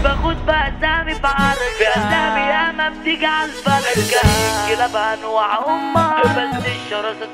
باخد بأسامي في عركة في أسامي ياما بتيجي على الفلكة كلاب أنواع أمة بس الشراسة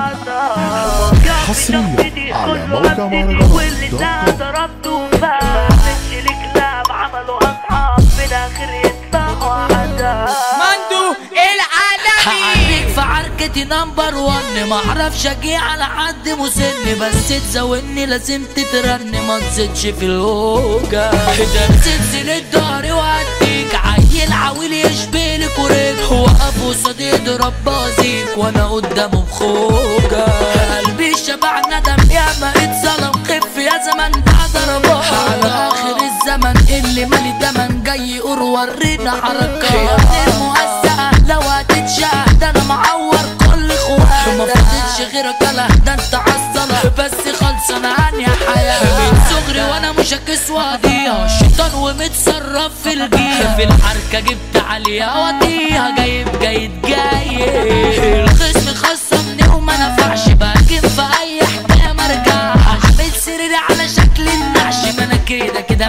صعدة حصرياً على موقع مهرجانات واللي دوت ساعة كوم. ضربته فاهم مش الكلاب عملوا أصحاب في الآخر يدفعوا عذاب مندو العالمي هعريك في عركتي نمبر ون معرفش اجي على حد مسن بس تزاولني لازم تترن ما تزيدش في الهوجة ده سلسلة ظهري وهديك عيل عويل يشبهلك ورجل وقف قصادي يضرب بازيك وانا قدامه بخوجة قلبي شبع ندم يا ما اتظلم خف يا زمن بعد ضربات على اخر الزمن اللي مالي دمن جاي يقول ورينا حركات يا ابن المهزأة لو هتتشاء ده انا معور كل اخواتك ما فضلش غيرك لا ده انت عالصلاة بس خلصانة عني يا حياة من صغري وانا مش هكس واديها الشيطان ومتصرف في الجيل في الحركة جبت عليها وديها جايب جايد جاي الخصم خصمني وما نفعش باجي في اي حكاية مرجعش عامل سريري على شكل النعش ما انا كده كده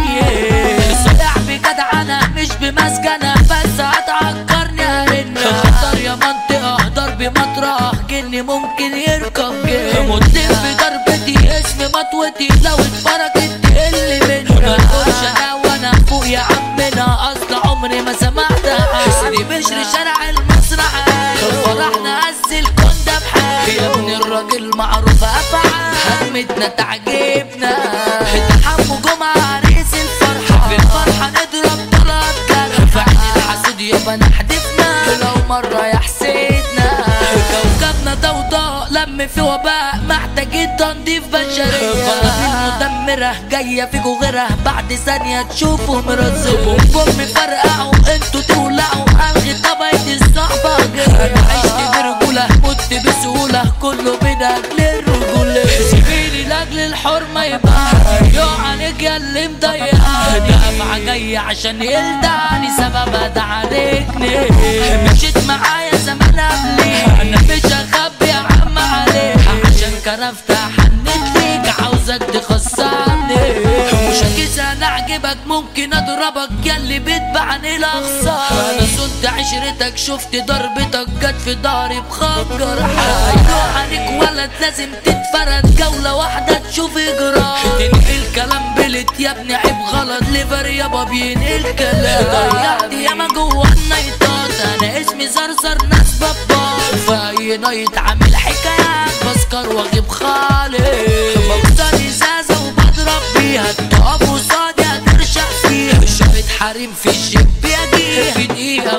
ميت صيع بجدع انا مش بمسجنة بس هتعكرني هرن خطر يا منطقة ضرب مطرح جني ممكن يركب جن مدين في ضربتي اسم مطوتي لو اتفرجت تقل مني ما تقولش انا وانا فوق يا عمنا اصل عمري ما سمعتها سيدي بشر شارع المسرح فرحنا هز الكون ده بحال يا ابن الراجل معروف افعال همتنا تعجبنا تحموا جمعة عريس الفرحة في الفرحة نضرب طلعت جرح في عين الحسود يابا نحدفنا لو مرة يا حسيدنا كوكبنا ضوضاء لم في وباء محتاجين تنظيف بشرية قنابل مدمرة جاية فيكوا غيرها بعد ثانية تشوفوا مرزقوا بوم فرقعوا انتوا تولعوا الغي طبقة الصحبة انا عشت برجولة مت بسهولة كله بدك للرجولة سيبيني لاجل الحرمة يبقى يقع عليك يا اللي مضيقاني دفعة جاية عشان يلدعني سببها ده عليكني مشيت معايا زمان قبلي انا مش هخبي يا عم عليك عشان كرفت حنت ليك عاوزك تخسرني مش هكيس انا اعجبك ممكن اضربك يا اللي بتبعني الاخسار انا صنت عشرتك شفت ضربتك جت في ضهري بخنجر هيروح عليك ولد لازم تتفرد جولة واحدة تشوف اجراء تنقل كلام بلت يا ابني عيب غلط ليفر يابا بينقل كلام ضيعت ياما جوه النايتات انا اسمي زرزر ناس بابا في اي نايت عامل حكايات بسكر واجيب خالي بكسر ازازة وبضرب بيها تقف قصادي هترشق فيها شوية حريم في الجيب يجي في دقيقة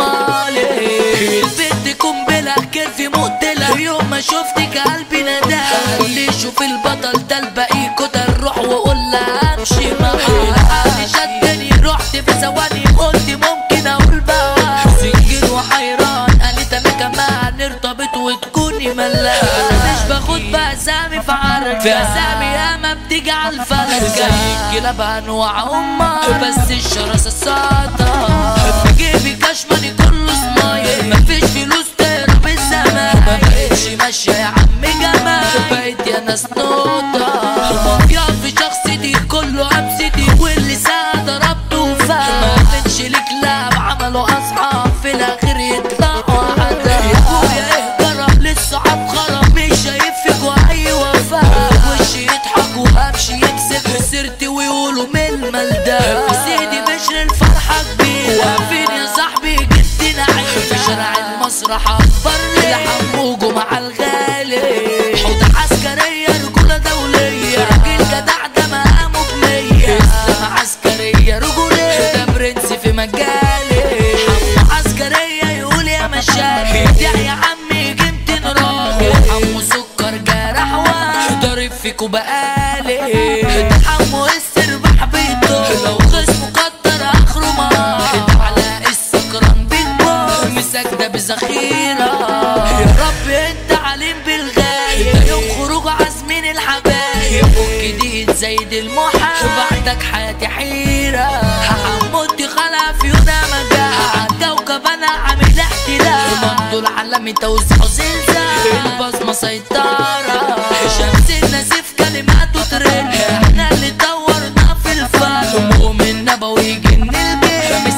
كمالي البنت قنبلة كيفي مقتلة يوم ما شفتك قلبي نداها اللي شوف البطل ده الباقي كتر روح وقول لها امشي معاها اللي شدني رحت في ثواني قلت ممكن اقول بقى سنجل وحيران قالت انا كمان ارتبط وتكوني ملاك انا مش باخد باسامي في عركة في اسامي ياما بتيجي على الفلكة كلاب انواع امة بس الشراسة الساطة في جيبي كاش ماني كله سمايل مفيش فلوس تهرب الزمان ما بقتش ماشية يا عم جمال بقيت يا ناس نوطة المافيا في شخصيتي كله امسيتي واللي ساعة ضربته فاهم ما بقتش الكلاب عملوا اصحاب في الاخر يطلعوا عذاب يا ابويا ايه جرى للصحاب خرب مش شايف فيكوا اي وفاء وشي يضحك وقفش يكسب سيرتي ويقولوا من الملدان سيدي بشر الفرحة كبيرة واقفين يا صاحبي جبت نعيم في شارع المسرح اكبر لي حموجه مع الغالي حوض عسكرية رجولة دولية راجل جدع ده مقامه بمية اسلام عسكرية رجولية ده برنس في مجالي حمو عسكرية يقول يا مشاكل ابدع يا عمي جبت راجل حمو سكر جرح واحد ضارب فيكوا بقالي ده حمو السربح بيطول لو خصمه كتر اخره ما على السكران بيكبر مساجدة بذخيرة يا رب انت عليم بالغاية ده يوم خروج عازمين الحبايب فك دي زايد المحا بعدك حياتي حيرة هموت خلع في يونا مجال عالكوكب انا عامل احتلال برضو العالمي توزيع زلزال البصمة سيطرة شمس النسيف كلماته ترن احنا اللي دورنا في الفن مؤمن نبوي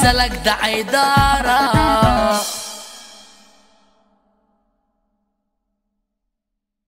مثلك ده عدارة